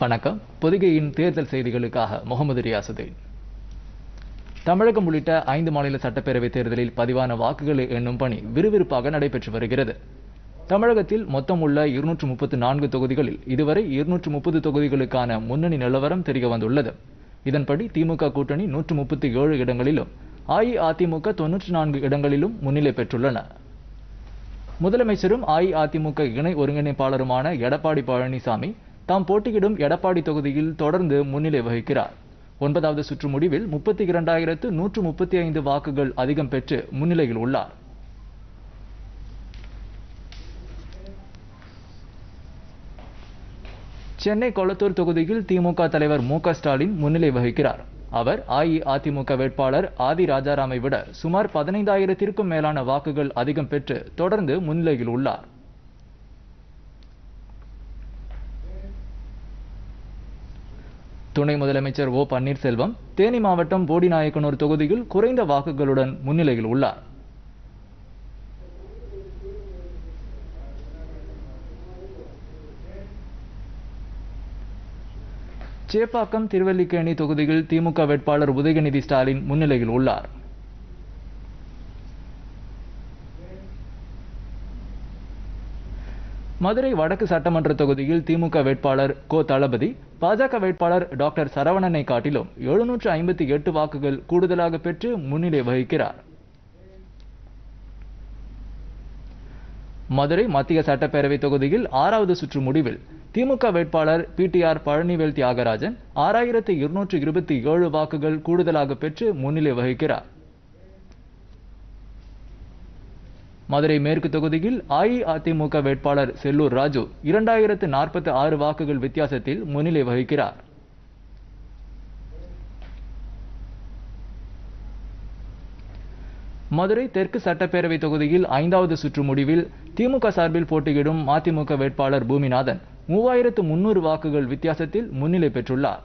வணக்கம் பொதிகையின் தேர்தல் செய்திகளுக்காக முகமது ரியாசுதீன் தமிழகம் உள்ளிட்ட ஐந்து மாநில சட்டப்பேரவை தேர்தலில் பதிவான வாக்குகளை எண்ணும் பணி விறுவிறுப்பாக நடைபெற்று வருகிறது தமிழகத்தில் மொத்தம் உள்ள இருநூற்று முப்பத்து நான்கு தொகுதிகளில் இதுவரை இருநூற்று முப்பது தொகுதிகளுக்கான முன்னணி நிலவரம் தெரிய வந்துள்ளது இதன்படி திமுக கூட்டணி நூற்று முப்பத்தி ஏழு இடங்களிலும் அஇஅதிமுக தொன்னூற்றி நான்கு இடங்களிலும் முன்னிலை பெற்றுள்ளன முதலமைச்சரும் அஇஅதிமுக இணை ஒருங்கிணைப்பாளருமான எடப்பாடி பழனிசாமி தாம் போட்டியிடும் எடப்பாடி தொகுதியில் தொடர்ந்து முன்னிலை வகிக்கிறார் ஒன்பதாவது சுற்று முடிவில் முப்பத்தி இரண்டாயிரத்து நூற்று முப்பத்தி ஐந்து வாக்குகள் அதிகம் பெற்று முன்னிலையில் உள்ளார் சென்னை கொளத்தூர் தொகுதியில் திமுக தலைவர் மு க ஸ்டாலின் முன்னிலை வகிக்கிறார் அவர் அஇஅதிமுக வேட்பாளர் ஆதி ராஜாராமை விட சுமார் பதினைந்தாயிரத்திற்கும் மேலான வாக்குகள் அதிகம் பெற்று தொடர்ந்து முன்னிலையில் உள்ளார் துணை முதலமைச்சர் ஓ பன்னீர்செல்வம் தேனி மாவட்டம் போடிநாயக்கனூர் தொகுதியில் குறைந்த வாக்குகளுடன் முன்னிலையில் உள்ளார் சேப்பாக்கம் திருவல்லிக்கேணி தொகுதியில் திமுக வேட்பாளர் உதயநிதி ஸ்டாலின் முன்னிலையில் உள்ளார் மதுரை வடக்கு சட்டமன்ற தொகுதியில் திமுக வேட்பாளர் கோ தளபதி பாஜக வேட்பாளர் டாக்டர் சரவணனை காட்டிலும் எழுநூற்று ஐம்பத்தி எட்டு வாக்குகள் கூடுதலாக பெற்று முன்னிலை வகிக்கிறார் மதுரை மத்திய சட்டப்பேரவை தொகுதியில் ஆறாவது சுற்று முடிவில் திமுக வேட்பாளர் பிடிஆர் பழனிவேல் தியாகராஜன் ஆறாயிரத்து இருநூற்று இருபத்தி ஏழு வாக்குகள் கூடுதலாக பெற்று முன்னிலை வகிக்கிறார் மதுரை மேற்கு தொகுதியில் அஇஅதிமுக வேட்பாளர் செல்லூர் ராஜு இரண்டாயிரத்து நாற்பத்தி ஆறு வாக்குகள் வித்தியாசத்தில் முன்னிலை வகிக்கிறார் மதுரை தெற்கு சட்டப்பேரவை தொகுதியில் ஐந்தாவது சுற்று முடிவில் திமுக சார்பில் போட்டியிடும் மதிமுக வேட்பாளர் பூமிநாதன் மூவாயிரத்து முன்னூறு வாக்குகள் வித்தியாசத்தில் முன்னிலை பெற்றுள்ளார்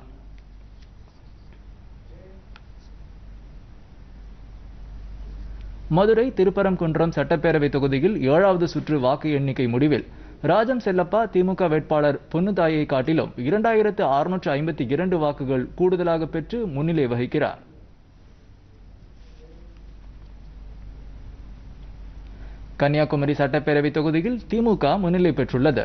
மதுரை திருப்பரங்குன்றம் சட்டப்பேரவை தொகுதியில் ஏழாவது சுற்று வாக்கு எண்ணிக்கை முடிவில் ராஜம் செல்லப்பா திமுக வேட்பாளர் பொன்னுதாயை காட்டிலும் இரண்டாயிரத்து அறுநூற்று ஐம்பத்தி இரண்டு வாக்குகள் கூடுதலாக பெற்று முன்னிலை வகிக்கிறார் கன்னியாகுமரி சட்டப்பேரவை தொகுதியில் திமுக முன்னிலை பெற்றுள்ளது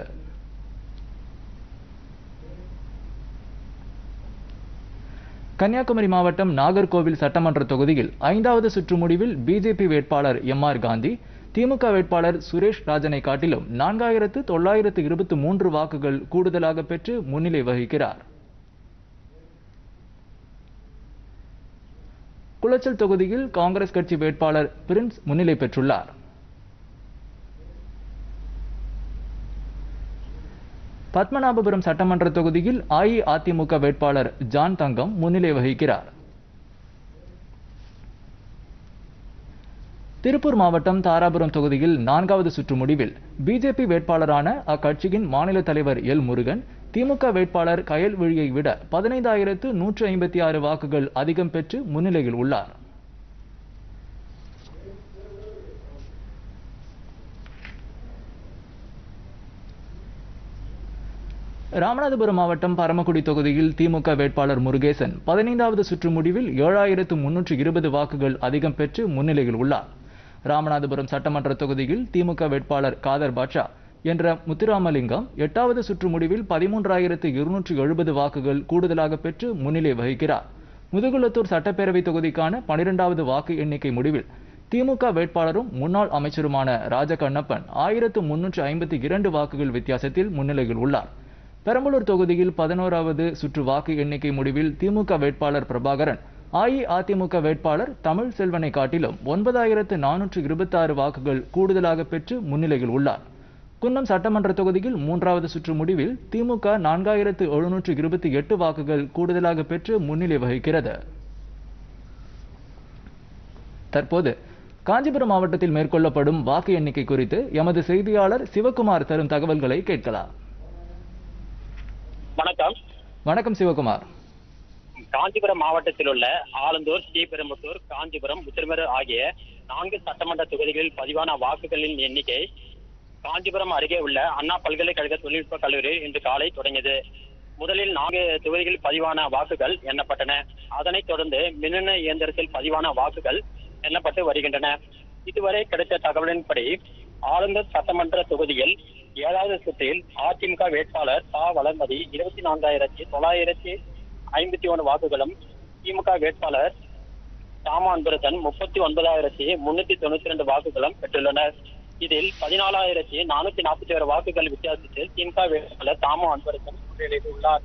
கன்னியாகுமரி மாவட்டம் நாகர்கோவில் சட்டமன்ற தொகுதியில் ஐந்தாவது சுற்று முடிவில் பிஜேபி வேட்பாளர் எம் ஆர் காந்தி திமுக வேட்பாளர் சுரேஷ் ராஜனை காட்டிலும் நான்காயிரத்து தொள்ளாயிரத்து இருபத்தி மூன்று வாக்குகள் கூடுதலாக பெற்று முன்னிலை வகிக்கிறார் குளச்சல் தொகுதியில் காங்கிரஸ் கட்சி வேட்பாளர் பிரின்ஸ் முன்னிலை பெற்றுள்ளார் பத்மநாபபுரம் சட்டமன்ற தொகுதியில் அஇஅதிமுக வேட்பாளர் ஜான் தங்கம் முன்னிலை வகிக்கிறார் திருப்பூர் மாவட்டம் தாராபுரம் தொகுதியில் நான்காவது சுற்று முடிவில் பிஜேபி வேட்பாளரான அக்கட்சியின் மாநில தலைவர் எல் முருகன் திமுக வேட்பாளர் கயல்விழியை விட பதினைந்தாயிரத்து நூற்று ஐம்பத்தி ஆறு வாக்குகள் அதிகம் பெற்று முன்னிலையில் உள்ளார் ராமநாதபுரம் மாவட்டம் பரமக்குடி தொகுதியில் திமுக வேட்பாளர் முருகேசன் பதினைந்தாவது சுற்று முடிவில் ஏழாயிரத்து முன்னூற்று இருபது வாக்குகள் அதிகம் பெற்று முன்னிலையில் உள்ளார் ராமநாதபுரம் சட்டமன்ற தொகுதியில் திமுக வேட்பாளர் காதர் பாட்ஷா என்ற முத்துராமலிங்கம் எட்டாவது சுற்று முடிவில் பதிமூன்றாயிரத்து இருநூற்று எழுபது வாக்குகள் கூடுதலாக பெற்று முன்னிலை வகிக்கிறார் முதுகுளத்தூர் சட்டப்பேரவை தொகுதிக்கான பனிரெண்டாவது வாக்கு எண்ணிக்கை முடிவில் திமுக வேட்பாளரும் முன்னாள் அமைச்சருமான ராஜகண்ணப்பன் ஆயிரத்து முன்னூற்று ஐம்பத்தி இரண்டு வாக்குகள் வித்தியாசத்தில் முன்னிலையில் உள்ளார் பெரம்பலூர் தொகுதியில் பதினோராவது சுற்று வாக்கு எண்ணிக்கை முடிவில் திமுக வேட்பாளர் பிரபாகரன் அஇஅதிமுக வேட்பாளர் தமிழ் செல்வனை காட்டிலும் ஒன்பதாயிரத்து நானூற்று இருபத்தி ஆறு வாக்குகள் கூடுதலாக பெற்று முன்னிலையில் உள்ளார் குன்னம் சட்டமன்ற தொகுதியில் மூன்றாவது சுற்று முடிவில் திமுக நான்காயிரத்து எழுநூற்று இருபத்தி எட்டு வாக்குகள் கூடுதலாக பெற்று முன்னிலை வகிக்கிறது தற்போது காஞ்சிபுரம் மாவட்டத்தில் மேற்கொள்ளப்படும் வாக்கு எண்ணிக்கை குறித்து எமது செய்தியாளர் சிவகுமார் தரும் தகவல்களை கேட்கலாம் வணக்கம் வணக்கம் சிவகுமார் காஞ்சிபுரம் மாவட்டத்தில் உள்ள ஆலந்தூர் ஸ்ரீபெரும்புத்தூர் காஞ்சிபுரம் உத்திரமேரூர் ஆகிய நான்கு சட்டமன்ற தொகுதிகளில் பதிவான வாக்குகளின் எண்ணிக்கை காஞ்சிபுரம் அருகே உள்ள அண்ணா பல்கலைக்கழக தொழில்நுட்ப கல்லூரியில் இன்று காலை தொடங்கியது முதலில் நான்கு தொகுதிகளில் பதிவான வாக்குகள் எண்ணப்பட்டன அதனைத் தொடர்ந்து மின்னணு இயந்திரத்தில் பதிவான வாக்குகள் எண்ணப்பட்டு வருகின்றன இதுவரை கிடைத்த தகவலின்படி ஆளுநர் சட்டமன்ற தொகுதியில் ஏழாவது சுற்றில் அதிமுக வேட்பாளர் ப வளர்மதி இருபத்தி நான்காயிரத்தி தொள்ளாயிரத்தி ஐம்பத்தி ஒன்று வாக்குகளும் திமுக வேட்பாளர் தாமா அன்பரசன் முப்பத்தி ஒன்பதாயிரத்தி முன்னூத்தி தொண்ணூத்தி ரெண்டு வாக்குகளும் பெற்றுள்ளனர் இதில் பதினாலாயிரத்தி நானூத்தி நாற்பத்தி ஏழு வாக்குகள் வித்தியாசத்தில் திமுக வேட்பாளர் தாமா அன்பரசன் முன்னிலையில் உள்ளார்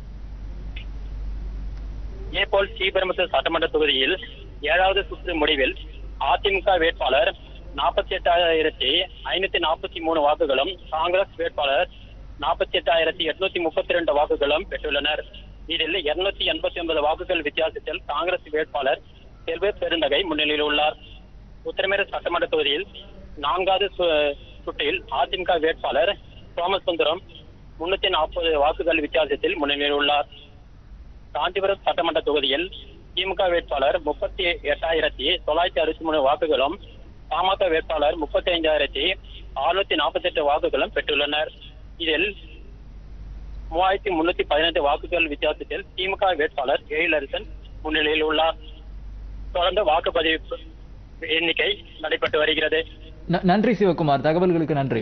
இதேபோல் ஸ்ரீபெரும்புத்தூர் சட்டமன்ற தொகுதியில் ஏழாவது சுற்று முடிவில் அதிமுக வேட்பாளர் நாற்பத்தி எட்டாயிரத்தி ஐநூத்தி நாற்பத்தி மூணு வாக்குகளும் காங்கிரஸ் வேட்பாளர் நாற்பத்தி எட்டாயிரத்தி எட்நூத்தி முப்பத்தி ரெண்டு வாக்குகளும் பெற்றுள்ளனர் இதில் இருநூத்தி எண்பத்தி ஒன்பது வாக்குகள் வித்தியாசத்தில் காங்கிரஸ் வேட்பாளர் செல்வ பெருந்தகை முன்னிலையில் உள்ளார் உத்தரமேறு சட்டமன்ற தொகுதியில் நான்காவது சு- சுற்றில் அதிமுக வேட்பாளர் சோமசுந்தரம் முன்னூத்தி நாற்பது வாக்குகள் வித்தியாசத்தில் முன்னிலையில் உள்ளார் காஞ்சிபுரம் சட்டமன்ற தொகுதியில் திமுக வேட்பாளர் முப்பத்தி எட்டாயிரத்தி தொள்ளாயிரத்தி அறுபத்தி மூணு வாக்குகளும் பாமக வேட்பாளர் முப்பத்தி ஐந்தாயிரத்தி அறுநூத்தி நாற்பத்தி எட்டு வாக்குகளும் பெற்றுள்ளனர் இதில் மூவாயிரத்தி முன்னூத்தி பதினைந்து வாக்குகள் வித்தியாசத்தில் திமுக வேட்பாளர் எழிலரசன் முன்னிலையில் உள்ளார் தொடர்ந்து வாக்குப்பதிவு எண்ணிக்கை நடைபெற்று வருகிறது ந- நன்றி சிவகுமார் தகவல்களுக்கு நன்றி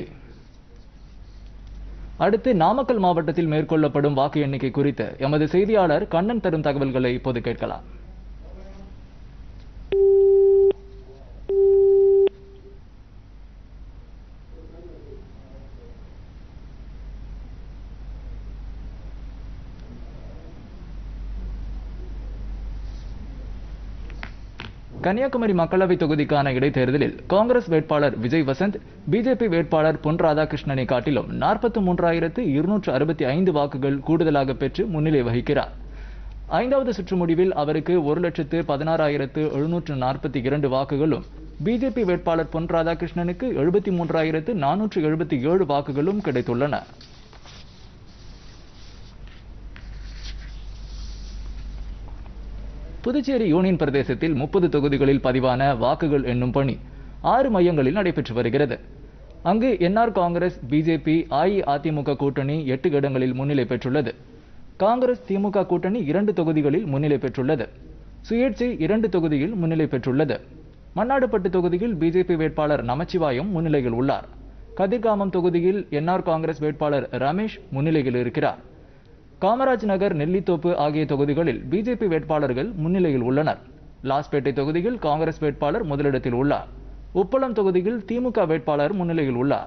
அடுத்து நாமக்கல் மாவட்டத்தில் மேற்கொள்ளப்படும் வாக்கு எண்ணிக்கை குறித்து எமது செய்தியாளர் கண்ணன் தரும் தகவல்களை இப்போது கேட்கலாம் கன்னியாகுமரி மக்களவை தொகுதிக்கான இடைத்தேர்தலில் காங்கிரஸ் வேட்பாளர் விஜய் வசந்த் பிஜேபி வேட்பாளர் பொன் ராதாகிருஷ்ணனை காட்டிலும் நாற்பத்தி மூன்றாயிரத்து இருநூற்று அறுபத்தி ஐந்து வாக்குகள் கூடுதலாக பெற்று முன்னிலை வகிக்கிறார் ஐந்தாவது சுற்று முடிவில் அவருக்கு ஒரு லட்சத்து பதினாறாயிரத்து எழுநூற்று நாற்பத்தி இரண்டு வாக்குகளும் பிஜேபி வேட்பாளர் பொன் ராதாகிருஷ்ணனுக்கு எழுபத்தி மூன்றாயிரத்து நானூற்று எழுபத்தி ஏழு வாக்குகளும் கிடைத்துள்ளன புதுச்சேரி யூனியன் பிரதேசத்தில் முப்பது தொகுதிகளில் பதிவான வாக்குகள் எண்ணும் பணி ஆறு மையங்களில் நடைபெற்று வருகிறது அங்கு என்ஆர் காங்கிரஸ் பிஜேபி அஇஅதிமுக கூட்டணி எட்டு இடங்களில் முன்னிலை பெற்றுள்ளது காங்கிரஸ் திமுக கூட்டணி இரண்டு தொகுதிகளில் முன்னிலை பெற்றுள்ளது சுயேட்சை இரண்டு தொகுதியில் முன்னிலை பெற்றுள்ளது மண்ணாடுப்பட்டு தொகுதியில் பிஜேபி வேட்பாளர் நமச்சிவாயம் முன்னிலையில் உள்ளார் கதிர்காமம் தொகுதியில் என்ஆர் காங்கிரஸ் வேட்பாளர் ரமேஷ் முன்னிலையில் இருக்கிறார் காமராஜ் நகர் நெல்லித்தோப்பு ஆகிய தொகுதிகளில் பிஜேபி வேட்பாளர்கள் முன்னிலையில் உள்ளனர் லாஸ்பேட்டை தொகுதியில் காங்கிரஸ் வேட்பாளர் முதலிடத்தில் உள்ளார் உப்பளம் தொகுதியில் திமுக வேட்பாளர் முன்னிலையில் உள்ளார்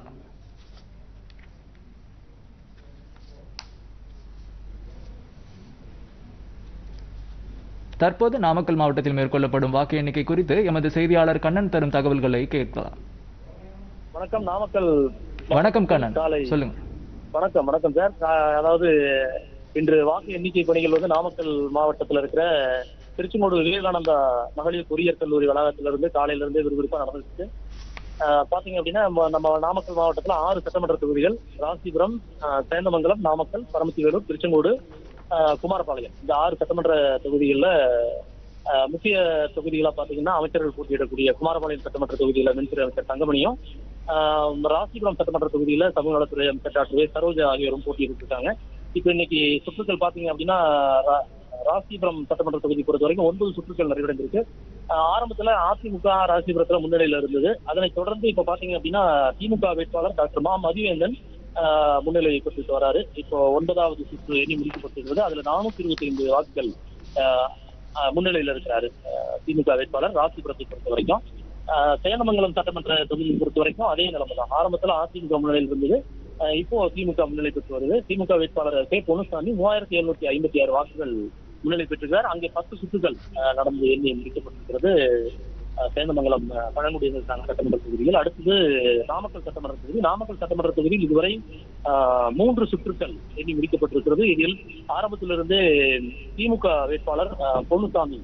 தற்போது நாமக்கல் மாவட்டத்தில் மேற்கொள்ளப்படும் வாக்கு எண்ணிக்கை குறித்து எமது செய்தியாளர் கண்ணன் தரும் தகவல்களை கேட்கலாம் வணக்கம் நாமக்கல் வணக்கம் கண்ணன் காலை. சொல்லுங்க வணக்கம் வணக்கம் சார் அஹ் அதாவது இன்று வாக்கு எண்ணிக்கை பணிகள் வந்து நாமக்கல் மாவட்டத்தில் இருக்கிற திருச்செங்கோடு விவேகானந்தா மகளிர் பொறியியல் கல்லூரி வளாகத்திலிருந்து காலையில இருந்து விறுவிறுப்பா நடந்துச்சு அஹ் பாத்தீங்க அப்படின்னா நம்ம- நம்ம நாமக்கல் மாவட்டத்துல ஆறு சட்டமன்ற தொகுதிகள் ராசிபுரம் அஹ் சேந்தமங்கலம் நாமக்கல் பரமத்திவேலூர் திருச்செங்கோடு அஹ் குமாரபாளையம் இந்த ஆறு சட்டமன்ற தொகுதிகளில் அஹ் முக்கிய தொகுதிகளா பாத்தீங்கன்னா அமைச்சர்கள் போட்டியிடக்கூடிய குமாரபாளையம் சட்டமன்ற தொகுதியில மின்துறை அமைச்சர் தங்கமணியும் ஆஹ் ராசிபுரம் சட்டமன்ற தொகுதியில சமூக நலத்துறை அமைச்சர் டாக்டர் வே சரோஜா ஆகியோரும் போட்டியிட்டு இருக்காங்க இப்போ இன்னைக்கு சுற்றுக்கள் பாத்தீங்க அப்படின்னா ரா- ராசிபுரம் சட்டமன்ற தொகுதி பொறுத்த வரைக்கும் ஒன்பது சுற்றுக்கள் நிறைவடைந்திருக்கு ஆஹ் ஆரம்பத்துல அதிமுக ராசிபுரத்துல முன்னிலையில இருந்தது அதனைத் தொடர்ந்து இப்ப பாத்தீங்க அப்படின்னா திமுக வேட்பாளர் டாக்டர் மா மதிவேந்தன் ஆஹ் முன்னிலை பெற்றுட்டு வராரு இப்போ ஒன்பதாவது சுற்று எண்ணி முடிக்கப்பட்டிருக்கிறது அதுல நானூத்தி இருபத்தி ஐந்து வாக்குகள் ஆஹ் ஆஹ் முன்னிலையில இருக்கிறாரு ஆஹ் திமுக வேட்பாளர் ராசிபுரத்தை பொறுத்த வரைக்கும் ஆஹ் சேனமங்கலம் சட்டமன்ற தொகுதியை பொறுத்த வரைக்கும் அதே நிலைமை தான் ஆரம்பத்துல அதிமுக முன்னிலையில் இருந்தது ஆஹ் இப்போ திமுக முன்னிலை பெற்று வருது திமுக வேட்பாளர் கே பொன்னுசாமி மூவாயிரத்தி எழுநூத்தி ஐம்பத்தி ஆறு வாக்குகள் முன்னிலை பெற்றிருக்கிறார் அங்கே பத்து சுற்றுகள் ஆஹ் நடந்து எண்ணி முடிக்கப்பட்டிருக்கிறது ஆஹ் சேந்தமங்கலம் ஆஹ் பழங்குடியினர் சங்க சட்டமன்ற தொகுதியில் அடுத்தது நாமக்கல் சட்டமன்ற தொகுதி நாமக்கல் சட்டமன்ற தொகுதியில் இதுவரை ஆஹ் மூன்று சுற்றுக்கள் எண்ணி முடிக்கப்பட்டிருக்கிறது இதில் ஆரம்பத்திலிருந்தே திமுக வேட்பாளர் ஆஹ் பொன்னுசாமி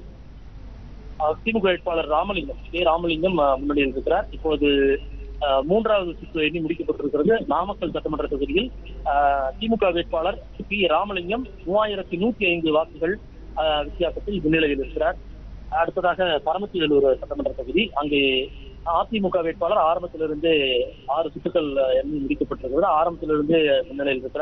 ஆஹ் திமுக வேட்பாளர் ராமலிங்கம் கே ராமலிங்கம் ஆஹ் முன்னணியில் இருக்கிறார் இப்போது ஆஹ் மூன்றாவது சுற்று எண்ணி முடிக்கப்பட்டிருக்கிறது நாமக்கல் சட்டமன்ற தொகுதியில் ஆஹ் திமுக வேட்பாளர் பி ராமலிங்கம் மூவாயிரத்தி நூத்தி ஐந்து வாக்குகள் ஆஹ் வித்தியாசத்தில் முன்னிலையில் இருக்கிறார் அடுத்ததாக பரமத்திவேலூர் சட்டமன்ற தொகுதி அங்கே அதிமுக வேட்பாளர் ஆரம்பத்திலிருந்து ஆறு சுற்றுக்கள் ஆஹ் எண்ணி முடிக்கப்பட்டிருக்கிறது ஆரம்பத்திலிருந்து முன்னிலையில் இருக்கிறார்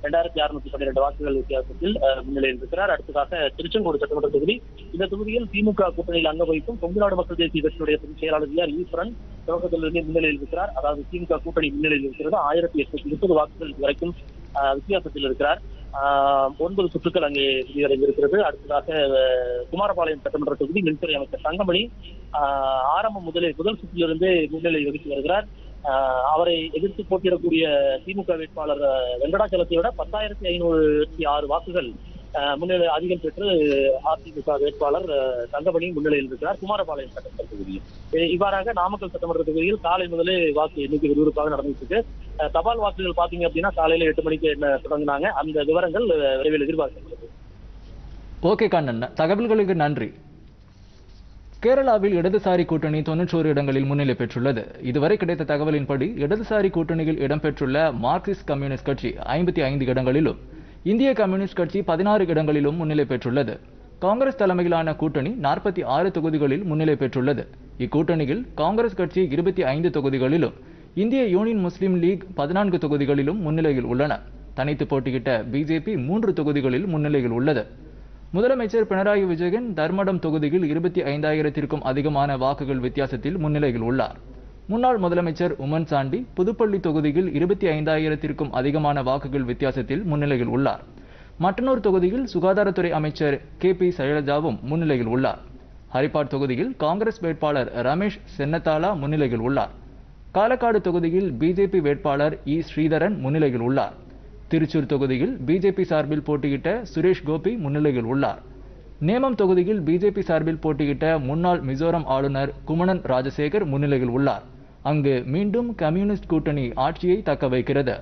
இரண்டாயிரத்தி அறுநூத்தி பன்னிரெண்டு வாக்குகள் வித்தியாசத்தில் அஹ், முன்னிலையில் இருக்கிறார் அடுத்ததாக திருச்செங்கோடு சட்டமன்ற தொகுதி இந்த தொகுதியில் திமுக கூட்டணியில் அங்க வகிக்கும் கொங்குநாடு மக்கள் தேசிய கட்சியுடைய பொதுச் செயலாளர் ஆர் ஈஸ்வரன் துவக்கத்திலிருந்தே முன்னிலையில் இருக்கிறார் அதாவது திமுக கூட்டணி முன்னிலையில் இருக்கிறது ஆயிரத்தி எட்நூத்தி முப்பது வாக்குகள் வரைக்கும் அஹ், வித்தியாசத்தில் இருக்கிறார் ஆஹ், ஒன்பது சுற்றுக்கள் அங்கே முடிவடைந்திருக்கிறது அடுத்ததாக அஹ், குமாரபாளையம் சட்டமன்ற தொகுதி மின்துறை அமைச்சர் தங்கமணி ஆஹ், ஆரம்பம் முதலில் முதல் சுற்றிலிருந்தே முன்னிலை வகித்து வருகிறார் ஆஹ், அவரை எதிர்த்து போட்டியிடக்கூடிய திமுக வேட்பாளர் அஹ், வெங்கடாச்சலத்தை விட பத்தாயிரத்தி ஐநூற்றி ஆறு வாக்குகள் ஆஹ், முன்னிலை அதிகம் பெற்று அதிமுக வேட்பாளர் அஹ், தங்கமணி முன்னிலையில் இருக்கிறார் குமாரபாளையம் சட்டமன்ற தொகுதியில் இ- இவ்வாறாக நாமக்கல் சட்டமன்ற தொகுதியில் காலை முதலே வாக்கு எண்ணிக்கை விறுவிறுப்பாக நடந்துட்டு இருக்கு அஹ், தபால் வாக்குகள் பாத்தீங்க அப்படின்னா காலையில எட்டு மணிக்கு என்ன தொடங்கினாங்க அந்த விவரங்கள் அஹ், விரைவில் எதிர்பார்க்கப்படுது ஓகே கண்ணன் தகவல்களுக்கு நன்றி கேரளாவில் இடதுசாரி கூட்டணி தொன்னூற்றோரு இடங்களில் முன்னிலை பெற்றுள்ளது இதுவரை கிடைத்த தகவலின்படி இடதுசாரி கூட்டணியில் இடம்பெற்றுள்ள மார்க்சிஸ்ட் கம்யூனிஸ்ட் கட்சி ஐம்பத்தி ஐந்து இடங்களிலும் இந்திய கம்யூனிஸ்ட் கட்சி பதினாறு இடங்களிலும் முன்னிலை பெற்றுள்ளது காங்கிரஸ் தலைமையிலான கூட்டணி நாற்பத்தி ஆறு தொகுதிகளில் முன்னிலை பெற்றுள்ளது இக்கூட்டணியில் காங்கிரஸ் கட்சி இருபத்தி ஐந்து தொகுதிகளிலும் இந்திய யூனியன் முஸ்லீம் லீக் பதினான்கு தொகுதிகளிலும் முன்னிலையில் உள்ளன தனித்து போட்டியிட்ட பிஜேபி மூன்று தொகுதிகளில் முன்னிலையில் உள்ளது முதலமைச்சர் பினராயி விஜயன் தர்மடம் தொகுதியில் இருபத்தி ஐந்தாயிரத்திற்கும் அதிகமான வாக்குகள் வித்தியாசத்தில் முன்னிலையில் உள்ளார் முன்னாள் முதலமைச்சர் உமன் சாண்டி புதுப்பள்ளி தொகுதியில் இருபத்தி ஐந்தாயிரத்திற்கும் அதிகமான வாக்குகள் வித்தியாசத்தில் முன்னிலையில் உள்ளார் மட்டனூர் தொகுதியில் சுகாதாரத்துறை அமைச்சர் கே பி சைலஜாவும் முன்னிலையில் உள்ளார் ஹரிப்பாட் தொகுதியில் காங்கிரஸ் வேட்பாளர் ரமேஷ் சென்னத்தாலா முன்னிலையில் உள்ளார் காலக்காடு தொகுதியில் பிஜேபி வேட்பாளர் இ ஸ்ரீதரன் முன்னிலையில் உள்ளார் திருச்சூர் தொகுதியில் பிஜேபி சார்பில் போட்டியிட்ட சுரேஷ் கோபி முன்னிலையில் உள்ளார் நேமம் தொகுதியில் பிஜேபி சார்பில் போட்டியிட்ட முன்னாள் மிசோரம் ஆளுநர் குமணன் ராஜசேகர் முன்னிலையில் உள்ளார் அங்கு மீண்டும் கம்யூனிஸ்ட் கூட்டணி ஆட்சியை தக்க வைக்கிறது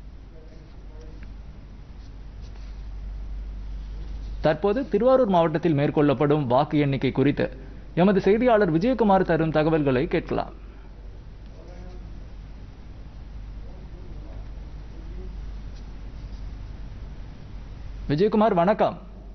தற்போது திருவாரூர் மாவட்டத்தில் மேற்கொள்ளப்படும் வாக்கு எண்ணிக்கை குறித்து எமது செய்தியாளர் விஜயகுமார் தரும் தகவல்களை கேட்கலாம் விஜயகுமார் வணக்கம்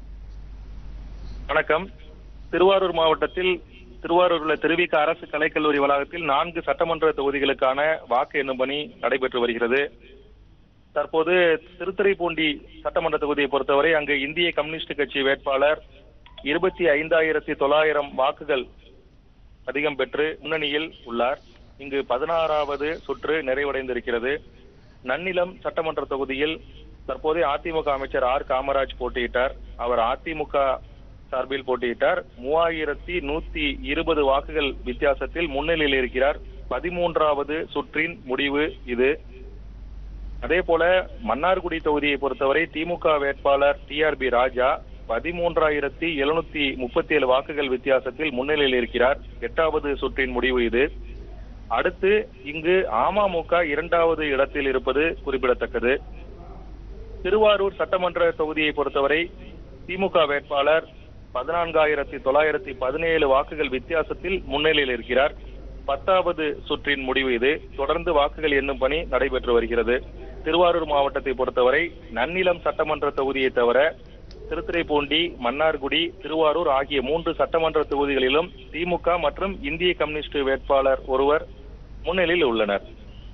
வணக்கம் திருவாரூர் மாவட்டத்தில் திருவாரூர் உள்ள திருவிக அரசு கலைக்கல்லூரி வளாகத்தில் நான்கு சட்டமன்ற தொகுதிகளுக்கான வாக்கு எண்ணும் பணி நடைபெற்று வருகிறது தற்போது திருத்துறைப்பூண்டி சட்டமன்ற தொகுதியை பொறுத்தவரை அங்கு இந்திய கம்யூனிஸ்ட் கட்சி வேட்பாளர் இருபத்தி ஐந்தாயிரத்தி தொள்ளாயிரம் வாக்குகள் அதிகம் பெற்று முன்னணியில் உள்ளார் இங்கு பதினாறாவது சுற்று நிறைவடைந்திருக்கிறது நன்னிலம் சட்டமன்ற தொகுதியில் தற்போதைய அதிமுக அமைச்சர் ஆர் காமராஜ் போட்டியிட்டார் அவர் அதிமுக சார்பில் போட்டியிட்டார் மூவாயிரத்தி நூத்தி இருபது வாக்குகள் வித்தியாசத்தில் முன்னிலையில் இருக்கிறார் பதிமூன்றாவது சுற்றின் முடிவு இது அதே போல மன்னார்குடி தொகுதியை பொறுத்தவரை திமுக வேட்பாளர் டிஆர்பி ராஜா பதிமூன்றாயிரத்தி எழுநூத்தி முப்பத்தி ஏழு வாக்குகள் வித்தியாசத்தில் முன்னிலையில் இருக்கிறார் எட்டாவது சுற்றின் முடிவு இது அடுத்து இங்கு அமமுக இரண்டாவது இடத்தில் இருப்பது குறிப்பிடத்தக்கது திருவாரூர் சட்டமன்ற தொகுதியை பொறுத்தவரை திமுக வேட்பாளர் பதினான்காயிரத்தி தொள்ளாயிரத்தி பதினேழு வாக்குகள் வித்தியாசத்தில் முன்னிலையில் இருக்கிறார் பத்தாவது சுற்றின் முடிவு இது தொடர்ந்து வாக்குகள் எண்ணும் பணி நடைபெற்று வருகிறது திருவாரூர் மாவட்டத்தை பொறுத்தவரை நன்னிலம் சட்டமன்ற தொகுதியை தவிர திருத்துறைப்பூண்டி மன்னார்குடி திருவாரூர் ஆகிய மூன்று சட்டமன்ற தொகுதிகளிலும் திமுக மற்றும் இந்திய கம்யூனிஸ்ட் வேட்பாளர் ஒருவர் முன்னிலையில் உள்ளனர்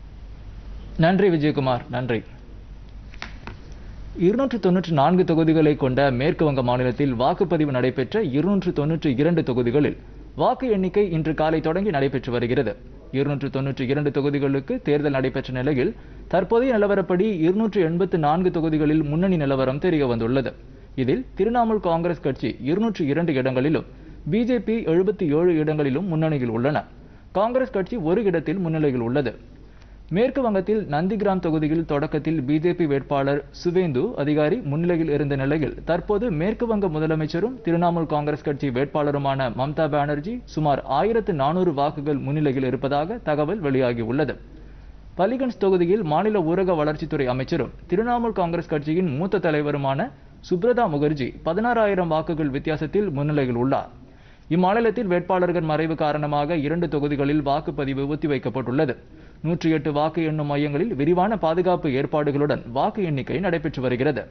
நன்றி விஜயகுமார் நன்றி இருநூற்று தொன்னூற்றி நான்கு தொகுதிகளை கொண்ட மேற்கு வங்க மாநிலத்தில் வாக்குப்பதிவு நடைபெற்ற இருநூற்று தொன்னூற்றி இரண்டு தொகுதிகளில் வாக்கு எண்ணிக்கை இன்று காலை தொடங்கி நடைபெற்று வருகிறது இருநூற்று தொன்னூற்றி இரண்டு தொகுதிகளுக்கு தேர்தல் நடைபெற்ற நிலையில் தற்போதைய நிலவரப்படி இருநூற்று எண்பத்து நான்கு தொகுதிகளில் முன்னணி நிலவரம் தெரிய வந்துள்ளது இதில் திரிணாமுல் காங்கிரஸ் கட்சி இருநூற்று இரண்டு இடங்களிலும் பிஜேபி எழுபத்தி ஏழு இடங்களிலும் முன்னணியில் உள்ளன காங்கிரஸ் கட்சி ஒரு இடத்தில் முன்னிலையில் உள்ளது மேற்கு வங்கத்தில் நந்திகிராம் தொகுதியில் தொடக்கத்தில் பிஜேபி வேட்பாளர் சுவேந்து அதிகாரி முன்னிலையில் இருந்த நிலையில் தற்போது மேற்கு வங்க முதலமைச்சரும் திரிணாமுல் காங்கிரஸ் கட்சி வேட்பாளருமான மம்தா பானர்ஜி சுமார் ஆயிரத்து நானூறு வாக்குகள் முன்னிலையில் இருப்பதாக தகவல் வெளியாகியுள்ளது பலிகன்ஸ் தொகுதியில் மாநில ஊரக வளர்ச்சித்துறை அமைச்சரும் திரிணாமுல் காங்கிரஸ் கட்சியின் மூத்த தலைவருமான சுப்ரதா முகர்ஜி பதினாறாயிரம் வாக்குகள் வித்தியாசத்தில் முன்னிலையில் உள்ளார் இம்மாநிலத்தில் வேட்பாளர்கள் மறைவு காரணமாக இரண்டு தொகுதிகளில் வாக்குப்பதிவு ஒத்திவைக்கப்பட்டுள்ளது நூற்றி எட்டு வாக்கு எண்ணும் மையங்களில் விரிவான பாதுகாப்பு ஏற்பாடுகளுடன் வாக்கு எண்ணிக்கை நடைபெற்று வருகிறது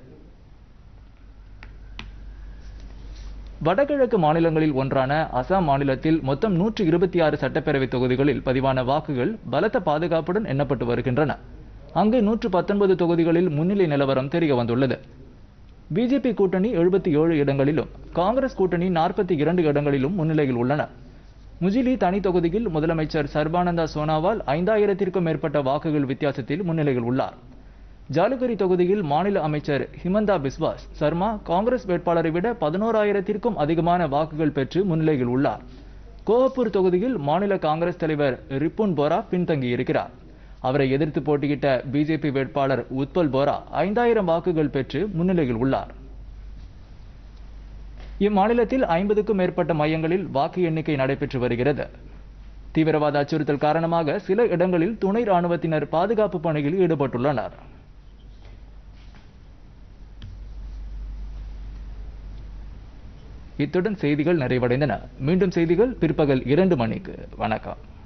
வடகிழக்கு மாநிலங்களில் ஒன்றான அசாம் மாநிலத்தில் மொத்தம் நூற்றி இருபத்தி ஆறு சட்டப்பேரவை தொகுதிகளில் பதிவான வாக்குகள் பலத்த பாதுகாப்புடன் எண்ணப்பட்டு வருகின்றன அங்கு நூற்று பத்தொன்பது தொகுதிகளில் முன்னிலை நிலவரம் தெரிய வந்துள்ளது பிஜேபி கூட்டணி எழுபத்தி ஏழு இடங்களிலும் காங்கிரஸ் கூட்டணி நாற்பத்தி இரண்டு இடங்களிலும் முன்னிலையில் உள்ளன முஜிலி தனி தொகுதியில் முதலமைச்சர் சர்பானந்தா சோனாவால் ஐந்தாயிரத்திற்கும் மேற்பட்ட வாக்குகள் வித்தியாசத்தில் முன்னிலையில் உள்ளார் ஜாலுகரி தொகுதியில் மாநில அமைச்சர் ஹிமந்தா பிஸ்வாஸ் சர்மா காங்கிரஸ் வேட்பாளரை விட பதினோராயிரத்திற்கும் அதிகமான வாக்குகள் பெற்று முன்னிலையில் உள்ளார் கோஹப்பூர் தொகுதியில் மாநில காங்கிரஸ் தலைவர் ரிப்புன் போரா பின்தங்கியிருக்கிறார் அவரை எதிர்த்து போட்டியிட்ட பிஜேபி வேட்பாளர் உத்பல் போரா ஐந்தாயிரம் வாக்குகள் பெற்று முன்னிலையில் உள்ளார் இம்மாநிலத்தில் ஐம்பதுக்கும் மேற்பட்ட மையங்களில் வாக்கு எண்ணிக்கை நடைபெற்று வருகிறது தீவிரவாத அச்சுறுத்தல் காரணமாக சில இடங்களில் துணை ராணுவத்தினர் பாதுகாப்பு பணியில் ஈடுபட்டுள்ளனர் இத்துடன் செய்திகள் நிறைவடைந்தன மீண்டும் செய்திகள் பிற்பகல் இரண்டு மணிக்கு வணக்கம்